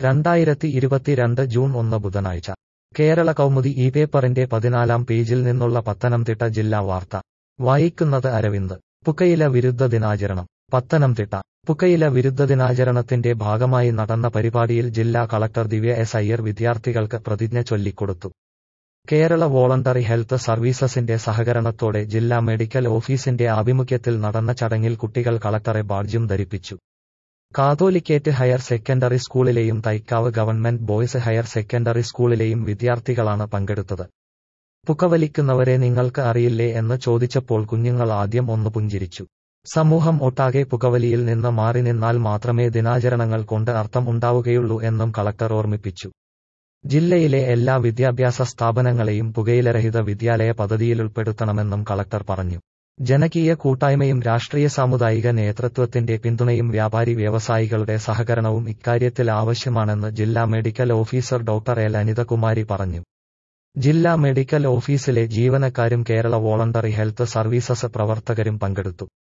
രണ്ടായിരത്തി ഇരുപത്തിരണ്ട് ജൂൺ ഒന്ന് ബുധനാഴ്ച കേരള കൗമുദി ഈ പേപ്പറിന്റെ പതിനാലാം പേജിൽ നിന്നുള്ള പത്തനംതിട്ട ജില്ലാ വാർത്ത വായിക്കുന്നത് അരവിന്ദ് പുകയില വിരുദ്ധ ദിനാചരണം പത്തനംതിട്ട പുകയില വിരുദ്ധ ദിനാചരണത്തിന്റെ ഭാഗമായി നടന്ന പരിപാടിയിൽ ജില്ലാ കളക്ടർ ദിവ്യ എസ് അയ്യർ വിദ്യാർത്ഥികൾക്ക് പ്രതിജ്ഞ ചൊല്ലിക്കൊടുത്തു കേരള വോളണ്ടറി ഹെൽത്ത് സർവീസസിന്റെ സഹകരണത്തോടെ ജില്ലാ മെഡിക്കൽ ഓഫീസിന്റെ ആഭിമുഖ്യത്തിൽ നടന്ന ചടങ്ങിൽ കുട്ടികൾ കളക്ടറെ ബാഡ്ജും ധരിപ്പിച്ചു കാതോലിക്കേറ്റ് ഹയർ സെക്കൻഡറി സ്കൂളിലെയും Thycaud government boys higher secondary സ്കൂളിലെയും വിദ്യാർത്ഥികളാണ് പങ്കെടുത്തത് പുകവലിക്കുന്നവരെ നിങ്ങൾക്ക് അറിയില്ലേ എന്ന് ചോദിച്ചപ്പോൾ കുഞ്ഞുങ്ങൾ ആദ്യം ഒന്ന് പുഞ്ചിരിച്ചു സമൂഹം ഒട്ടാകെ പുകവലിയിൽ നിന്ന് മാറി നിന്നാൽ മാത്രമേ ദിനാചരണങ്ങൾ കൊണ്ട് അർത്ഥം ഉണ്ടാവുകയുള്ളൂ എന്നും കളക്ടർ ഓർമ്മിപ്പിച്ചു ജില്ലയിലെ എല്ലാ വിദ്യാഭ്യാസ സ്ഥാപനങ്ങളെയും പുകയിലരഹിത വിദ്യാലയ പദ്ധതിയിലുൾപ്പെടുത്തണമെന്നും കളക്ടർ പറഞ്ഞു ജനകീയ കൂട്ടായ്മയും രാഷ്ട്രീയ സാമുദായിക നേതൃത്വത്തിന്റെ പിന്തുണയും വ്യാപാരി വ്യവസായികളുടെ സഹകരണവും ഇക്കാര്യത്തിൽ ആവശ്യമാണെന്ന് ജില്ലാ medical officer doctor L Anithakumari പറഞ്ഞു ജില്ലാ മെഡിക്കൽ ഓഫീസിലെ ജീവനക്കാരും കേരള വോളണ്ടറി ഹെൽത്ത് സർവീസസ് പ്രവർത്തകരും പങ്കെടുത്തു